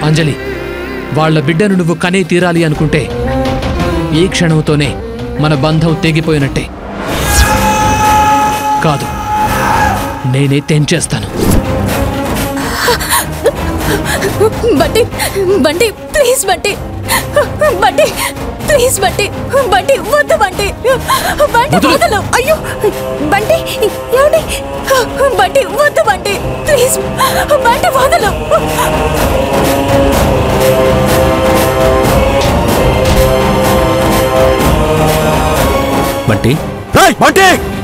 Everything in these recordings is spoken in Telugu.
అంజలి వాళ్ళ బిడ్డను నువ్వు కనే తీరాలి అనుకుంటే ఈ క్షణంతోనే మన బంధం తెగిపోయినట్టే కాదు నేనే తెంచేస్తాను బంటి బంటి ప్లీజ్ బంటి బంటి ప్లీజ్ బంటి బంటి వద్దు బంటి బంటి వదులు. వదలు అయ్యో బంటి ఏమండి బంటి వద్దు బంటి ప్లీజ్ బంటి వదలు బంటి రేయ్, బంటి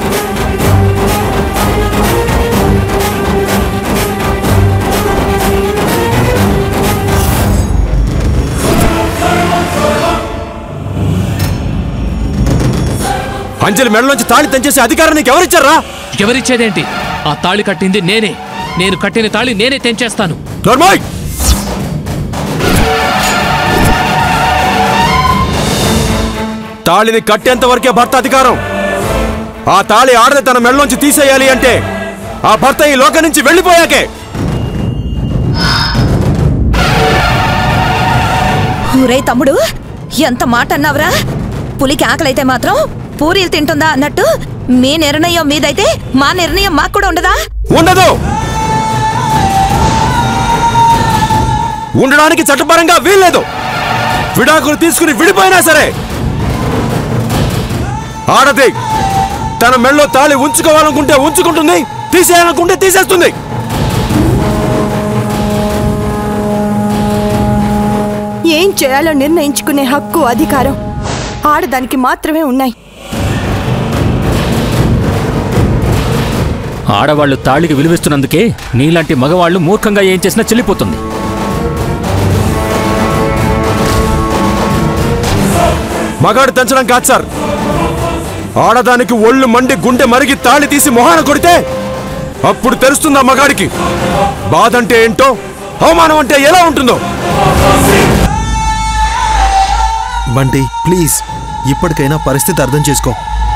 అంజలి మెడలోంచి తాళి తెంచేసే అధికారం నీకు ఎవరిచ్చారా ఎవరిచ్చేదేంటి ఆ తాళి కట్టింది నేనే నేను కట్టిన తాళి నేనే తెంచేస్తాను నోర్మాయ్ తాళిని కట్టేంత వరకే భర్త అధికారం ఆ తాళి ఆడది తన మెడలోంచి తీసేయాలి అంటే ఆ భర్త ఈ లోకం నుంచి వెళ్ళిపోయాకే ఊరే తమ్ముడు ఎంత మాట అన్నావురా పులికి ఆకలైతే మాత్రం పూరీలు తింటుందా అన్నట్టు మీ నిర్ణయం మీదైతే మా నిర్ణయం మాకు కూడా ఉండదా ఉండదు ఉండడానికి చట్టపరంగా వీల్లేదు విడాకులు తీసుకుని విడిపోయినా సరే ఆడది తన మెళ్ళో తాళి ఉంచుకోవాలనుకుంటే ఉంచుకుంటుంది తీసేయాలనుకుంటే తీసేస్తుంది ఏం చేయాలో నిర్ణయించుకునే హక్కు అధికారం ఆడదానికి మాత్రమే ఉన్నాయి ఆడవాళ్ళు తాళికి విలువిస్తున్నందుకే నీలాంటి మగవాళ్ళు మూర్ఖంగా ఏం చేసినా చెల్లిపోతుంది మగాడు తెంచడం కాదు సార్ ఆడదానికి ఒళ్ళు మండి గుండె మరిగి తాళి తీసి మొహాన కొడితే అప్పుడు తెలుస్తుంది ఆ మగాడికి బాధ అంటే ఏంటో అవమానం అంటే ఎలా ఉంటుందో బంటి ప్లీజ్ ఇప్పటికైనా పరిస్థితి అర్థం చేసుకో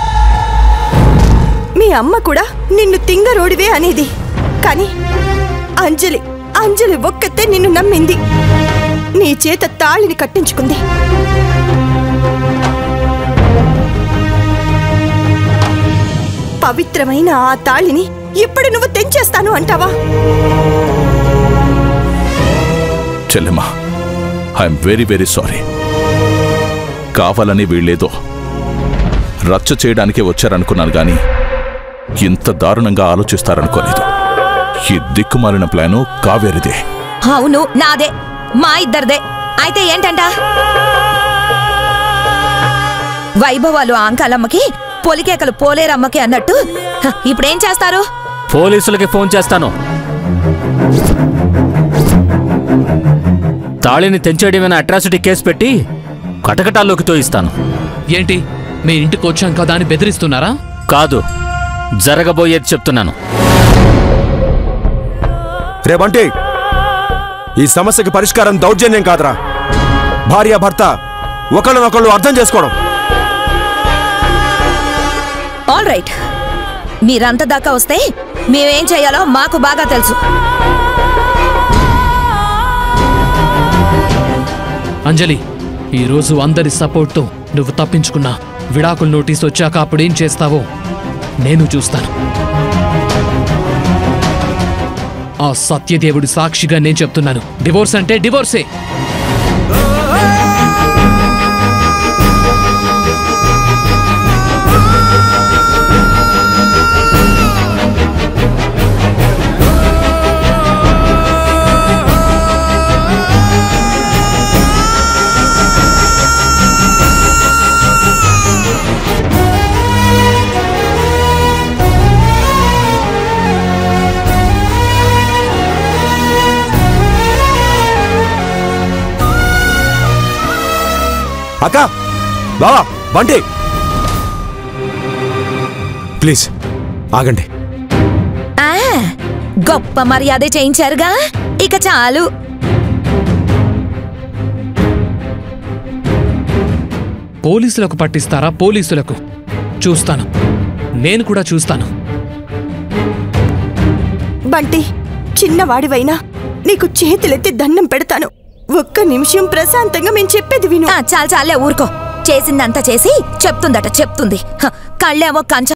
మీ అమ్మ కూడా నిన్ను తింగరోడివే అనేది కానీ అంజలి అంజలి ఒక్కతే నిన్ను నమ్మింది నీ చేత తాళిని కట్టించుకుంది పవిత్రమైన ఆ తాళిని ఇప్పుడు నువ్వు తెంచేస్తాను అంటావా చెల్లెమ్మా ఐఎమ్ వెరీ వెరీ సారీ కావాలని వీళ్ళేదో రచ్చ చేయడానికే వచ్చారనుకున్నాను గాని ఇంత దారుణంగా ఆలోచిస్తారనుకోలేదు ఈ దిక్కుమాలిన ప్లాను కావేరిదే అవును నాదే మా ఇద్దరిదే అయితే ఏంటంట వైభవాలు ఆంకాలమ్మకి పొలికేకలు పోలేరమ్మకి అన్నట్టు హ, ఇప్పుడేం చేస్తారు పోలీసులకి ఫోన్ చేస్తాను తాళిని తెంచేయడమైన అట్రాసిటీ కేసు పెట్టి కటకటాల్లోకి తోయిస్తాను ఏంటి మీ ఇంటికి వచ్చాం కదా అని బెదిరిస్తున్నారా కాదు జరగబోయేది చెప్తున్నాను రేబంటి ఈ సమస్యకి పరిష్కారం దౌర్జన్యం కాదురా భార్య భర్త ఒకళ్ళనొకళ్ళు అర్థం చేసుకోవడం ఆల్ రైట్ మీరంత దాకా వస్తే మేమేం చేయాలో మాకు బాగా తెలుసు అంజలి ఈరోజు అందరి సపోర్ట్తో నువ్వు తప్పించుకున్నా విడాకుల నోటీస్ వచ్చాక అప్పుడేం చేస్తావో నేను చూస్తాను ఆ సత్యదేవుడి సాక్షిగా నేను చెప్తున్నాను డివోర్స్ అంటే డివోర్సే అక్క బావా బంటి ప్లీజ్ ఆగండి ఆ, గొప్ప మర్యాద చేయించారుగా ఇక చాలు పోలీసులకు పట్టిస్తారా పోలీసులకు చూస్తాను నేను కూడా చూస్తాను బంటి చిన్నవాడివైనా నీకు చేతులెత్తి దండం పెడతాను ఒక్క నిమిషం ప్రశాంతంగా మేము చెప్పేది విను ఆ, చాలు చాలే ఊరుకో చేసిందంతా చేసి చెప్తుందట చెప్తుంది హ, కళ్ళేమో కంచ